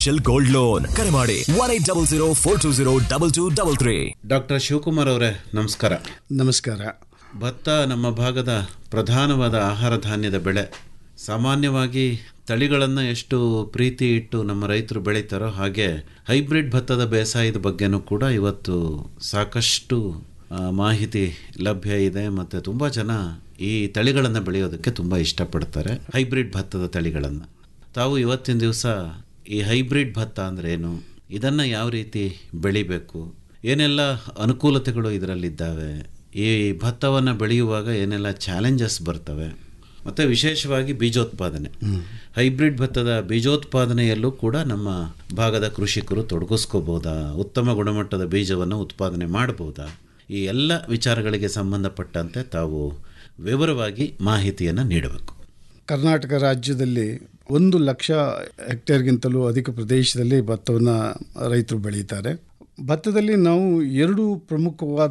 special gold loan ಕರೆ ಮಾಡಿ one eight double zero four two zero double two double three doctor Shivakumar ಅವರೇ ನಮಸ್ಕಾರ ನಮಸ್ಕಾರ ಭತ್ತ ನಮ್ಮ ಭಾಗದ ಪ್ರಧಾನವಾದ ಆಹಾರ ಧಾನ್ಯದ ಬೆಳೆ ಸಾಮಾನ್ಯವಾಗಿ ತಳಿಗಳನ್ನು ಎಷ್ಟು ಪ್ರೀತಿ ಇಟ್ಟು ನಮ್ಮ ರೈತರು ಬೆಳೀತಾರೋ ಹಾಗೆ ಹೈಬ್ರಿಡ್ ಭತ್ತದ ಬೇಸಾಯದ ಬಗ್ಗೆನೂ ಕೂಡ ಇವತ್ತು ಸಾಕಷ್ಟು ಆ, ಮಾಹಿತಿ ಲಭ್ಯ ಇದೆ ಮತ್ತು ತುಂಬ ಜನ ಈ ತಳಿಗಳನ್ನು ಬೆಳೆಯೋದಕ್ಕೆ ತುಂಬ ಇಷ್ಟಪಡ್ತಾರೆ ಹೈಬ್ರಿಡ್ ಭತ್ತದ ತಳಿಗಳನ್ನು ತಾವು ಇವತ್ತಿನ ದಿವಸ ಈ ಹೈಬ್ರಿಡ್ ಭತ್ತ ಅಂದ್ರೆ ಏನು ಇದನ್ನು ಯಾವ ರೀತಿ ಬೆಳಿಬೇಕು ಏನೆಲ್ಲ ಅನುಕೂಲತೆಗಳು ಇದರಲ್ಲಿದ್ದಾವೆ ಈ ಭತ್ತವನ್ನು ಬೆಳೆಯುವಾಗ ಏನೆಲ್ಲ ಚಾಲೆಂಜಸ್ ಬರ್ತವೆ ಮತ್ತು ವಿಶೇಷವಾಗಿ ಬೀಜೋತ್ಪಾದನೆ ಹೈಬ್ರಿಡ್ ಭತ್ತದ ಬೀಜೋತ್ಪಾದನೆಯಲ್ಲೂ ಕೂಡ ನಮ್ಮ ಭಾಗದ ಕೃಷಿಕರು ತೊಡಗಿಸ್ಕೋಬೋದಾ ಉತ್ತಮ ಗುಣಮಟ್ಟದ ಬೀಜವನ್ನು ಉತ್ಪಾದನೆ ಮಾಡ್ಬೋದಾ ಈ ಎಲ್ಲ ವಿಚಾರಗಳಿಗೆ ಸಂಬಂಧಪಟ್ಟಂತೆ ತಾವು ವಿವರವಾಗಿ ಮಾಹಿತಿಯನ್ನು ನೀಡಬೇಕು ಕರ್ನಾಟಕ ರಾಜ್ಯದಲ್ಲಿ ಒಂದು ಲಕ್ಷ ಹೆಕ್ಟೇರ್ಗಿಂತಲೂ ಅಧಿಕ ಪ್ರದೇಶದಲ್ಲಿ ಭತ್ತವನ್ನು ರೈತರು ಬೆಳೀತಾರೆ ಭತ್ತದಲ್ಲಿ ನಾವು ಎರಡು ಪ್ರಮುಖವಾದ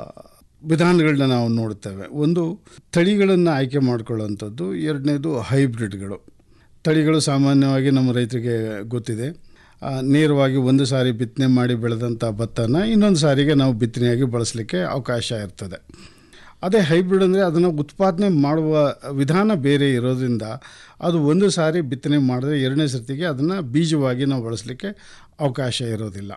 ವಿಧಾನಗಳನ್ನ ನಾವು ನೋಡ್ತೇವೆ ಒಂದು ತಳಿಗಳನ್ನು ಆಯ್ಕೆ ಮಾಡ್ಕೊಳ್ಳೋವಂಥದ್ದು ಎರಡನೇದು ಹೈಬ್ರಿಡ್ಗಳು ತಳಿಗಳು ಸಾಮಾನ್ಯವಾಗಿ ನಮ್ಮ ರೈತರಿಗೆ ಗೊತ್ತಿದೆ ಆ, ನೇರವಾಗಿ ಒಂದು ಸಾರಿ ಬಿತ್ತನೆ ಮಾಡಿ ಬೆಳೆದಂಥ ಭತ್ತನ ಇನ್ನೊಂದು ಸಾರಿಗೆ ನಾವು ಬಿತ್ತನೆಯಾಗಿ ಬಳಸಲಿಕ್ಕೆ ಅವಕಾಶ ಇರ್ತದೆ ಅದೇ ಹೈಬ್ರಿಡ್ ಅಂದರೆ ಅದನ್ನು ಉತ್ಪಾದನೆ ಮಾಡುವ ವಿಧಾನ ಬೇರೆ ಇರೋದ್ರಿಂದ ಅದು ಒಂದು ಸಾರಿ ಬಿತ್ತನೆ ಮಾಡಿದ್ರೆ ಎರಡನೇ ಸರ್ತಿಗೆ ಅದನ್ನು ಬೀಜವಾಗಿ ನಾವು ಬಳಸಲಿಕ್ಕೆ ಅವಕಾಶ ಇರೋದಿಲ್ಲ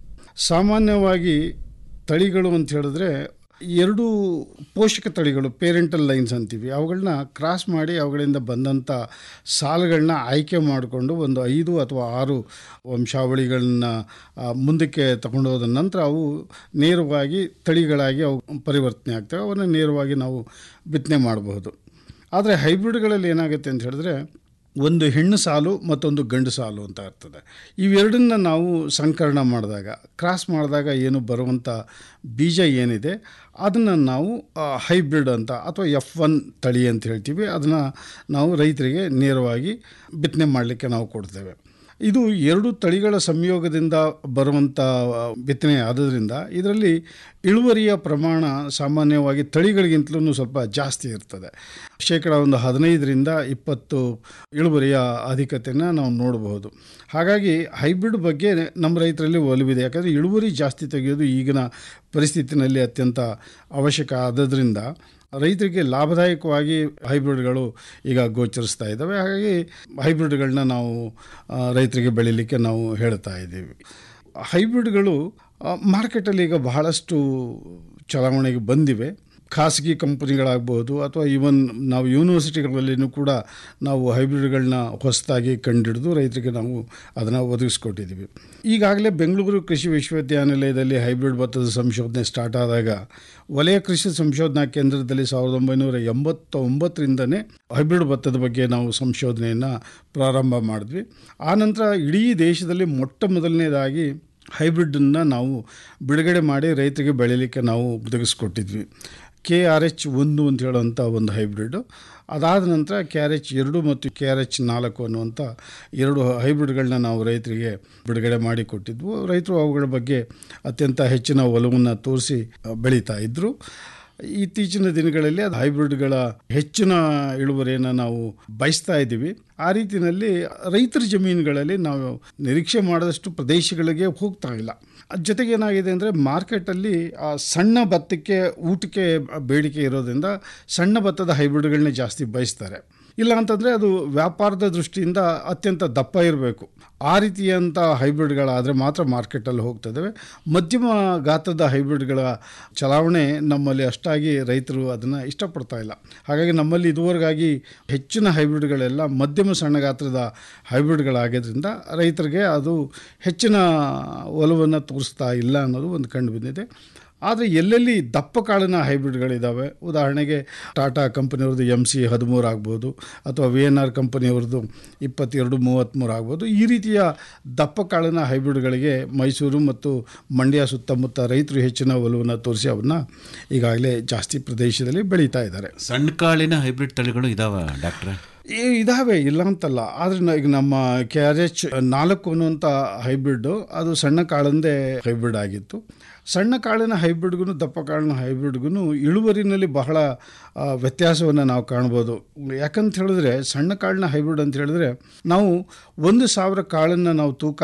ಸಾಮಾನ್ಯವಾಗಿ ತಳಿಗಳು ಅಂತ ಹೇಳಿದ್ರೆ ಎರಡು ಪೋಷಕ ತಳಿಗಳು ಪೇರೆಂಟಲ್ ಲೈನ್ಸ್ ಅಂತೀವಿ ಅವುಗಳನ್ನ ಕ್ರಾಸ್ ಮಾಡಿ ಅವುಗಳಿಂದ ಬಂದಂಥ ಸಾಲುಗಳನ್ನ ಆಯ್ಕೆ ಮಾಡಿಕೊಂಡು ಒಂದು ಐದು ಅಥವಾ ಆರು ವಂಶಾವಳಿಗಳನ್ನ ಆ, ಮುಂದಕ್ಕೆ ತಗೊಂಡು ಹೋದ ನಂತರ ಅವು ನೇರವಾಗಿ ತಳಿಗಳಾಗಿ ಅವು ಪರಿವರ್ತನೆ ಆಗ್ತವೆ ಅವನ್ನು ನೇರವಾಗಿ ನಾವು ಬಿತ್ತನೆ ಮಾಡಬಹುದು ಆದರೆ ಹೈಬ್ರಿಡ್ಗಳಲ್ಲಿ ಏನಾಗುತ್ತೆ ಅಂತ ಹೇಳಿದ್ರೆ ಒಂದು ಹೆಣ್ಣು ಸಾಲು ಮತ್ತೊಂದು ಗಂಡು ಸಾಲು ಅಂತ ಇರ್ತದೆ ಇವೆರಡನ್ನ ನಾವು ಸಂಕಲನ ಮಾಡಿದಾಗ ಕ್ರಾಸ್ ಮಾಡಿದಾಗ ಏನು ಬರುವಂಥ ಬೀಜ ಏನಿದೆ ಅದನ್ನು ನಾವು ಹೈಬ್ರಿಡ್ ಅಂತ ಅಥವಾ ಎಫ್ ಒನ್ ತಳಿ ಅಂತ ಹೇಳ್ತೀವಿ ಅದನ್ನು ನಾವು ರೈತರಿಗೆ ನೇರವಾಗಿ ಬಿತ್ತನೆ ಮಾಡಲಿಕ್ಕೆ ನಾವು ಕೊಡ್ತೇವೆ ಇದು ಎರಡು ತಳಿಗಳ ಸಂಯೋಗದಿಂದ ಬರುವಂಥ ಬಿತ್ತನೆ ಆಗೋದ್ರಿಂದ ಇದರಲ್ಲಿ ಇಳುವರಿಯ ಪ್ರಮಾಣ ಸಾಮಾನ್ಯವಾಗಿ ತಳಿಗಳಿಗಿಂತಲೂ ಸ್ವಲ್ಪ ಜಾಸ್ತಿ ಇರ್ತದೆ ಶೇಕಡ ಒಂದು ಹದಿನೈದರಿಂದ ಇಪ್ಪತ್ತು ಇಳುವರಿಯ ಅಧಿಕತೆಯನ್ನು ನಾವು ನೋಡಬಹುದು ಹಾಗಾಗಿ ಹೈಬ್ರಿಡ್ ಬಗ್ಗೆ ನಮ್ಮ ರೈತರಲ್ಲಿ ಒಲವಿದೆ ಯಾಕಂದರೆ ಇಳುವರಿ ಜಾಸ್ತಿ ತೆಗೆಯೋದು ಈಗಿನ ಪರಿಸ್ಥಿತಿನಲ್ಲಿ ಅತ್ಯಂತ ಅವಶ್ಯಕ ಆದದ್ರಿಂದ ರೈತರಿಗೆ ಲಾಭದಾಯಕವಾಗಿ ಹೈಬ್ರಿಡ್ಗಳು ಈಗ ಗೋಚರಿಸ್ತಾ ಇದ್ದಾವೆ ಹಾಗಾಗಿ ಹೈಬ್ರಿಡ್ಗಳನ್ನ ನಾವು ಆ, ರೈತರಿಗೆ ಬೆಳೀಲಿಕ್ಕೆ ನಾವು ಹೇಳ್ತಾ ಇದ್ದೀವಿ ಹೈಬ್ರಿಡ್ಗಳು ಆ, ಮಾರ್ಕೆಟಲ್ಲಿ ಈಗ ಬಹಳಷ್ಟು ಚಲಾವಣೆಗೆ ಬಂದಿವೆ ಖಾಸಗಿ ಕಂಪನಿಗಳಾಗ್ಬೋದು ಅಥವಾ ಈವನ್ ನಾವು ಯೂನಿವರ್ಸಿಟಿಗಳಲ್ಲಿನೂ ಕೂಡ ನಾವು ಹೈಬ್ರಿಡ್ಗಳನ್ನ ಹೊಸದಾಗಿ ಕಂಡಿಡಿದು ರೈತರಿಗೆ ನಾವು ಅದನ್ನು ಒದಗಿಸ್ಕೊಟ್ಟಿದ್ದೀವಿ ಈಗಾಗಲೇ ಬೆಂಗಳೂರು ಕೃಷಿ ವಿಶ್ವವಿದ್ಯಾನಿಲಯದಲ್ಲಿ ಹೈಬ್ರಿಡ್ ಭತ್ತದ ಸಂಶೋಧನೆ ಸ್ಟಾರ್ಟ್ ಆದಾಗ ವಲಯ ಕೃಷಿ ಸಂಶೋಧನಾ ಕೇಂದ್ರದಲ್ಲಿ ಸಾವಿರದ ಒಂಬೈನೂರ ಎಂಬತ್ತೊಂಬತ್ತರಿಂದನೇ ಹೈಬ್ರಿಡ್ ಭತ್ತದ ಬಗ್ಗೆ ನಾವು ಸಂಶೋಧನೆಯನ್ನು ಪ್ರಾರಂಭ ಮಾಡಿದ್ವಿ ಆನಂತರ ಇಡೀ ದೇಶದಲ್ಲಿ ಮೊಟ್ಟ ಮೊದಲನೇದಾಗಿ ಹೈಬ್ರಿಡನ್ನು ನಾವು ಬಿಡುಗಡೆ ಮಾಡಿ ರೈತರಿಗೆ ಬೆಳೀಲಿಕ್ಕೆ ನಾವು ಒದಗಿಸ್ಕೊಟ್ಟಿದ್ವಿ ಕೆ ಆರ್ ಎಚ್ ಒಂದು ಅಂತ ಹೇಳುವಂಥ ಒಂದು ಹೈಬ್ರಿಡ್ ಅದಾದ ನಂತರ ಕೆ ಆರ್ ಎಚ್ ಎರಡು ಮತ್ತು ಕೆ ಆರ್ ಎಚ್ ನಾಲ್ಕು ಅನ್ನುವಂಥ ಎರಡು ಹೈಬ್ರಿಡ್ಗಳನ್ನ ನಾವು ರೈತರಿಗೆ ಬಿಡುಗಡೆ ಮಾಡಿ ಕೊಟ್ಟಿದ್ವು ರೈತರು ಅವುಗಳ ಬಗ್ಗೆ ಅತ್ಯಂತ ಹೆಚ್ಚಿನ ಒಲವನ್ನು ತೋರಿಸಿ ಆ, ಬೆಳೀತಾ ಇದ್ದರು ಇತ್ತೀಚಿನ ದಿನಗಳಲ್ಲಿ ಅದು ಹೈಬ್ರಿಡ್ಗಳ ಹೆಚ್ಚಿನ ಇಳುವರಿಯನ್ನು ನಾವು ಬಯಸ್ತಾ ಇದ್ದೀವಿ ಆ ರೀತಿಯಲ್ಲಿ ರೈತರ ಜಮೀನುಗಳಲ್ಲಿ ನಾವು ನಿರೀಕ್ಷೆ ಮಾಡಿದಷ್ಟು ಪ್ರದೇಶಗಳಿಗೆ ಹೋಗ್ತಾ ಇಲ್ಲ ಅದ್ ಜೊತೆಗೆ ಏನಾಗಿದೆ ಅಂದರೆ ಮಾರ್ಕೆಟಲ್ಲಿ ಆ ಸಣ್ಣ ಭತ್ತಕ್ಕೆ ಊಟಕ್ಕೆ ಬೇಡಿಕೆ ಇರೋದ್ರಿಂದ ಸಣ್ಣ ಭತ್ತದ ಹೈಬ್ರಿಡ್ಗಳನ್ನೇ ಜಾಸ್ತಿ ಬಯಸ್ತಾರೆ ಇಲ್ಲ ಅಂತಂದರೆ ಅದು ವ್ಯಾಪಾರದ ದೃಷ್ಟಿಯಿಂದ ಅತ್ಯಂತ ದಪ್ಪ ಇರಬೇಕು ಆ ರೀತಿಯಂಥ ಹೈಬ್ರಿಡ್ಗಳಾದರೆ ಮಾತ್ರ ಮಾರ್ಕೆಟಲ್ಲಿ ಹೋಗ್ತದವೆ ಮಧ್ಯಮ ಗಾತ್ರದ ಹೈಬ್ರಿಡ್ಗಳ ಚಲಾವಣೆ ನಮ್ಮಲ್ಲಿ ಅಷ್ಟಾಗಿ ರೈತರು ಅದನ್ನು ಇಷ್ಟಪಡ್ತಾ ಇಲ್ಲ ಹಾಗಾಗಿ ನಮ್ಮಲ್ಲಿ ಇದುವರೆಗಾಗಿ ಹೆಚ್ಚಿನ ಹೈಬ್ರಿಡ್ಗಳೆಲ್ಲ ಮಧ್ಯಮ ಸಣ್ಣ ಗಾತ್ರದ ಹೈಬ್ರಿಡ್ಗಳಾಗೋದ್ರಿಂದ ರೈತರಿಗೆ ಅದು ಹೆಚ್ಚಿನ ಒಲವನ್ನು ತೋರಿಸ್ತಾ ಇಲ್ಲ ಅನ್ನೋದು ಒಂದು ಕಂಡು ಬಂದಿದೆ ಆದರೆ ಎಲ್ಲೆಲ್ಲಿ ದಪ್ಪ ಕಾಳಿನ ಹೈಬ್ರಿಡ್ಗಳಿದ್ದಾವೆ ಉದಾಹರಣೆಗೆ ಟಾಟಾ ಕಂಪನಿಯವ್ರದ್ದು ಎಮ್ ಸಿ ಹದಿಮೂರು ಆಗ್ಬೋದು ಅಥವಾ ವಿ ಎನ್ ಆರ್ ಕಂಪನಿಯವ್ರದ್ದು ಇಪ್ಪತ್ತೆರಡು ಮೂವತ್ತ್ಮೂರು ಆಗ್ಬೋದು ಈ ರೀತಿಯ ದಪ್ಪ ಕಾಳಿನ ಹೈಬ್ರಿಡ್ಗಳಿಗೆ ಮೈಸೂರು ಮತ್ತು ಮಂಡ್ಯ ಸುತ್ತಮುತ್ತ ರೈತರು ಹೆಚ್ಚಿನ ಒಲವನ್ನು ತೋರಿಸಿ ಅವನ್ನ ಈಗಾಗಲೇ ಜಾಸ್ತಿ ಪ್ರದೇಶದಲ್ಲಿ ಬೆಳೀತಾ ಇದ್ದಾರೆ ಸಣ್ಣ ಕಾಳಿನ ಹೈಬ್ರಿಡ್ ತಳಿಗಳು ಇದಾವ ಡಾಕ್ಟ್ರೆ ಈ ಇದಾವೆ ಇಲ್ಲ ಅಂತಲ್ಲ ಆದರೆ ನ- ಈಗ ನಮ್ಮ ಕೆ ಆರ್ ಎಚ್ ನಾಲ್ಕು ಅನ್ನುವಂಥ ಹೈಬ್ರಿಡ್ ಅದು ಸಣ್ಣ ಕಾಳಂದೇ ಹೈಬ್ರಿಡ್ ಆಗಿತ್ತು ಸಣ್ಣ ಕಾಳಿನ ಹೈಬ್ರಿಡ್ಗೂ ದಪ್ಪ ಕಾಳಿನ ಹೈಬ್ರಿಡ್ಗೂ ಇಳುವರಿನಲ್ಲಿ ಬಹಳ ವ್ಯತ್ಯಾಸವನ್ನು ನಾವು ಕಾಣ್ಬೋದು ಯಾಕಂತ ಹೇಳಿದ್ರೆ ಸಣ್ಣ ಕಾಳಿನ ಹೈಬ್ರಿಡ್ ಅಂತ ಹೇಳಿದ್ರೆ ನಾವು ಒಂದು ಸಾವಿರ ಕಾಳನ್ನು ನಾವು ತೂಕ